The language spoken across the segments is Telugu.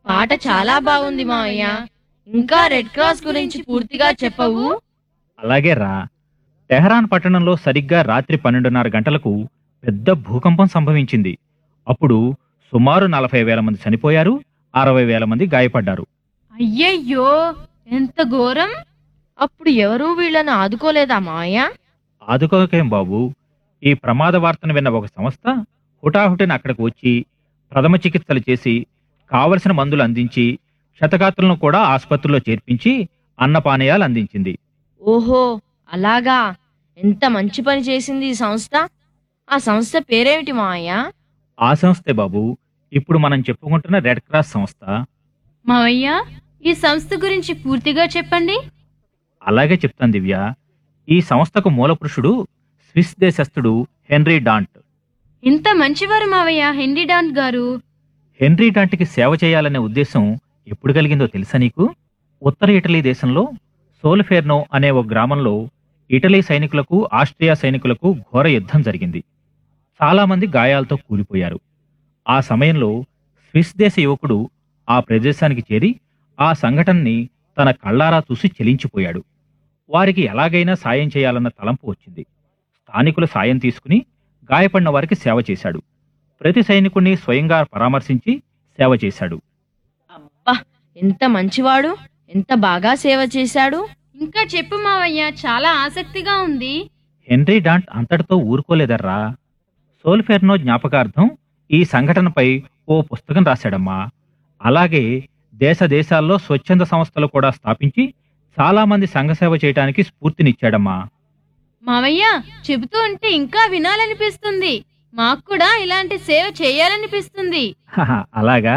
పాట చాలా బాగుంది మావయ్య ఇంకా రెడ్ క్రాస్ గురించి పూర్తిగా చెప్పవు అలాగే రా టెహరాన్ పట్టణంలో సరిగ్గా రాత్రి పన్నెండున్నర గంటలకు పెద్ద భూకంపం సంభవించింది అప్పుడు సుమారు నలభై వేల మంది చనిపోయారు అరవై వేల మంది గాయపడ్డారు అయ్యయ్యో ఎంత ఘోరం అప్పుడు ఎవరూ వీళ్ళని ఆదుకోలేదా మావయ్య ఆదుకోకేం బాబు ఈ ప్రమాద వార్తను విన్న ఒక సంస్థ హుటాహుటిన అక్కడికి వచ్చి ప్రథమ చికిత్సలు చేసి కావలసిన మందులు అందించి క్షతగాత్రులను కూడా ఆసుపత్రిలో చేర్పించి అన్నపానీయాలు అందించింది ఓహో అలాగా ఎంత మంచి పని చేసింది ఈ సంస్థ ఆ సంస్థ పేరేమిటి మావయ్య ఆ సంస్థే బాబు ఇప్పుడు మనం చెప్పుకుంటున్న రెడ్ క్రాస్ సంస్థ మావయ్య ఈ సంస్థ గురించి పూర్తిగా చెప్పండి అలాగే చెప్తాను దివ్య ఈ సంస్థకు మూలపురుషుడు స్విస్ దేశస్థుడు హెన్రీ డాంట్ ఇంత మంచివారు మావయ్య హెన్రీ డాంట్ గారు హెన్రీ డాంట్కి సేవ చేయాలనే ఉద్దేశం ఎప్పుడు కలిగిందో తెలుసా నీకు ఉత్తర ఇటలీ దేశంలో సోల్ఫెర్నో అనే ఒక గ్రామంలో ఇటలీ సైనికులకు ఆస్ట్రియా సైనికులకు ఘోర యుద్ధం జరిగింది చాలామంది గాయాలతో కూలిపోయారు ఆ సమయంలో స్విస్ దేశ యువకుడు ఆ ప్రదేశానికి చేరి ఆ సంఘటనని తన కళ్ళారా చూసి చెలించిపోయాడు వారికి ఎలాగైనా సాయం చేయాలన్న తలంపు వచ్చింది స్థానికుల సాయం తీసుకుని గాయపడిన వారికి సేవ చేశాడు ప్రతి సైనికుణ్ణి స్వయంగా పరామర్శించి సేవ చేశాడు అబ్బా ఎంత మంచివాడు ఎంత బాగా సేవ చేశాడు ఇంకా చెప్పు మావయ్య చాలా ఆసక్తిగా ఉంది హెన్రీ డాంట్ అంతటితో ఊరుకోలేదర్రా సోల్ఫెర్నో జ్ఞాపకార్థం ఈ సంఘటనపై ఓ పుస్తకం రాశాడమ్మా అలాగే దేశ దేశాల్లో స్వచ్ఛంద సంస్థలు కూడా స్థాపించి చాలా మంది సంఘసేవ చేయడానికి స్ఫూర్తినిచ్చాడమ్మా మావయ్య చెబుతూ ఉంటే ఇంకా వినాలనిపిస్తుంది మాకు కూడా ఇలాంటి సేవ చేయాలనిపిస్తుంది హహ, అలాగా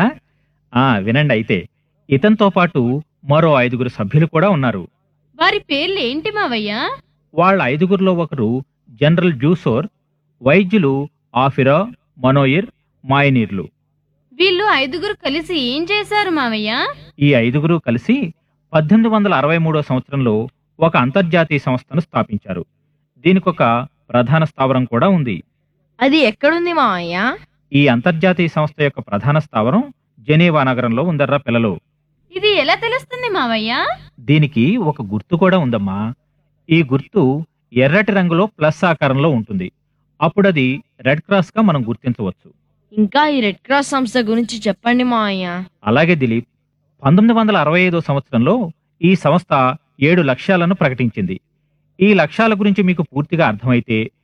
ఆ వినండి అయితే ఇతనితో పాటు మరో ఐదుగురు సభ్యులు కూడా ఉన్నారు వారి పేర్లు ఏంటి మావయ్య వాళ్ళ ఐదుగురిలో ఒకరు జనరల్ జూసోర్ వైద్యులు ఆఫిరా మనోయిర్ మాయనీర్లు వీళ్ళు ఐదుగురు కలిసి ఏం చేశారు మావయ్య ఈ ఐదుగురు కలిసి పద్దెనిమిది వందల అరవై మూడో సంవత్సరంలో ఒక అంతర్జాతీయ సంస్థను స్థాపించారు దీనికొక ప్రధాన స్థావరం కూడా ఉంది అది ఎక్కడుంది మావయ్య ఈ అంతర్జాతీయ సంస్థ యొక్క ప్రధాన స్థావరం జెనీవా నగరంలో ఉందర్రా పిల్లలు ఇది ఎలా తెలుస్తుంది మావయ్య దీనికి ఒక గుర్తు కూడా ఉందమ్మా ఈ గుర్తు ఎర్రటి రంగులో ప్లస్ ఆకారంలో ఉంటుంది అప్పుడు అది రెడ్ క్రాస్ గా మనం గుర్తించవచ్చు ఇంకా ఈ రెడ్ క్రాస్ సంస్థ గురించి చెప్పండి మావయ్య అలాగే దిలీప్ పంతొమ్మిది వందల అరవై ఐదో సంవత్సరంలో ఈ సంస్థ ఏడు లక్ష్యాలను ప్రకటించింది ఈ లక్ష్యాల గురించి మీకు పూర్తిగా అర్థమైతే